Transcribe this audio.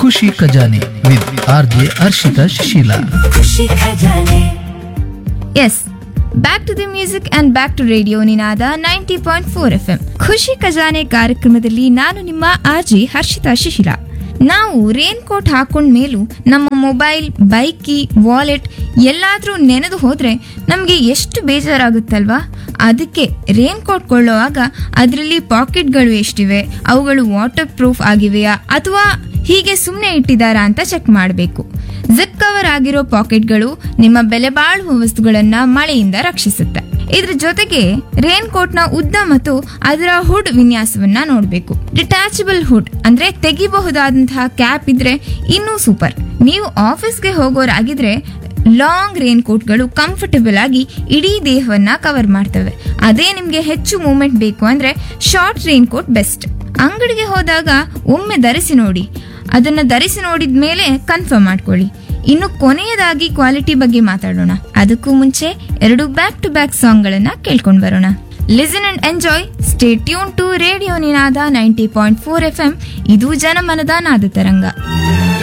ಖುಷಿ ಖಜಾನೆ with R J Harshitha Shishila ಖುಷಿ ಖಜಾನೆ is back to the music and back to Radio Ninaada ninety point four F M ಖುಷಿ ಖಜಾನೆ ಕಾರ್ಯಕ್ರಮದಲ್ಲಿ ನಾನು ನಿಮ್ಮ ಆರ್ಜಿ ಹರ್ಷಿತಾ ಶಿಶಿಲಾ ನಾವು ರೇನ್ ಕೋಟ್ ಹಾಕೊಂಡ ಮೇಲೂ ನಮ್ಮ ಮೊಬೈಲ್ ಬೈಕ್ ಕೀ ವಾಲೆಟ್ ಎಲ್ಲಾದ್ರೂ ನೆನೆದು ಹೋದ್ರೆ ನಮಗೆ ಎಷ್ಟು ಬೇಜಾರಾಗುತ್ತಲ್ವಾ ಅದಕ್ಕೆ ರೇನ್ ಕೋಟ್ ಕೊಳ್ಳುವಾಗ ಅದರಲ್ಲಿ ಪಾಕೆಟ್ಗಳು ಎಷ್ಟಿವೆ ಅವುಗಳು ವಾಟರ್ ಪ್ರೂಫ್ ಆಗಿವೆಯಾ ಅಥವಾ ಹೀಗೆ ಸುಮ್ಮನೆ ಇಟ್ಟಿದ್ದಾರಾ ಅಂತ ಚೆಕ್ ಮಾಡಬೇಕು ಜಿಪ್ ಕವರ್ ಆಗಿರೋ ಪಾಕೆಟ್ಗಳು ನಿಮ್ಮ ಬೆಲೆ ಬಾಳುವ ವಸ್ತುಗಳನ್ನ ಮಳೆಯಿಂದ ರಕ್ಷಿಸುತ್ತೆ ಇದ್ರ ಜೊತೆಗೆ ರೇನ್ ಕೋಟ್ ನ ಉದ್ದ ಮತ್ತು ಅದರ ಹುಡ್ ವಿನ್ಯಾಸವನ್ನ ನೋಡಬೇಕು ಡಿಟ್ಯಾಚಬಲ್ ಹುಡ್ ಅಂದ್ರೆ ತೆಗಿಬಹುದಾದಂತಹ ಕ್ಯಾಪ್ ಇದ್ರೆ ಇನ್ನೂ ಸೂಪರ್ ನೀವು ಆಫೀಸ್ಗೆ ಹೋಗೋರಾಗಿದ್ರೆ ಲಾಂಗ್ ರೇನ್ ಕೋಟ್ಗಳು ಕಂಫರ್ಟಬಲ್ ಆಗಿ ಇಡೀ ದೇಹವನ್ನ ಕವರ್ ಮಾಡ್ತವೆ ಅದೇ ನಿಮ್ಗೆ ಹೆಚ್ಚು ಮೂವ್ಮೆಂಟ್ ಬೇಕು ಅಂದ್ರೆ ಶಾರ್ಟ್ ರೇನ್ ಕೋಟ್ ಬೆಸ್ಟ್ ಅಂಗಡಿಗೆ ಹೋದಾಗ ಒಮ್ಮೆ ಧರಿಸಿ ನೋಡಿ ಅದನ್ನ ಧರಿಸಿ ನೋಡಿದ ಮೇಲೆ ಕನ್ಫರ್ಮ್ ಮಾಡ್ಕೊಳ್ಳಿ ಇನ್ನು ಕೊನೆಯದಾಗಿ ಕ್ವಾಲಿಟಿ ಬಗ್ಗೆ ಮಾತಾಡೋಣ ಅದಕ್ಕೂ ಮುಂಚೆ ಎರಡು ಬ್ಯಾಕ್ ಟು ಬ್ಯಾಕ್ ಸಾಂಗ್ಗಳನ್ನ ಕೇಳ್ಕೊಂಡು ಬರೋಣ listen and enjoy stay tune to Radio Ninaada ninety point four F M ಇದು ಜನಮನದ ನಾದ ತರಂಗ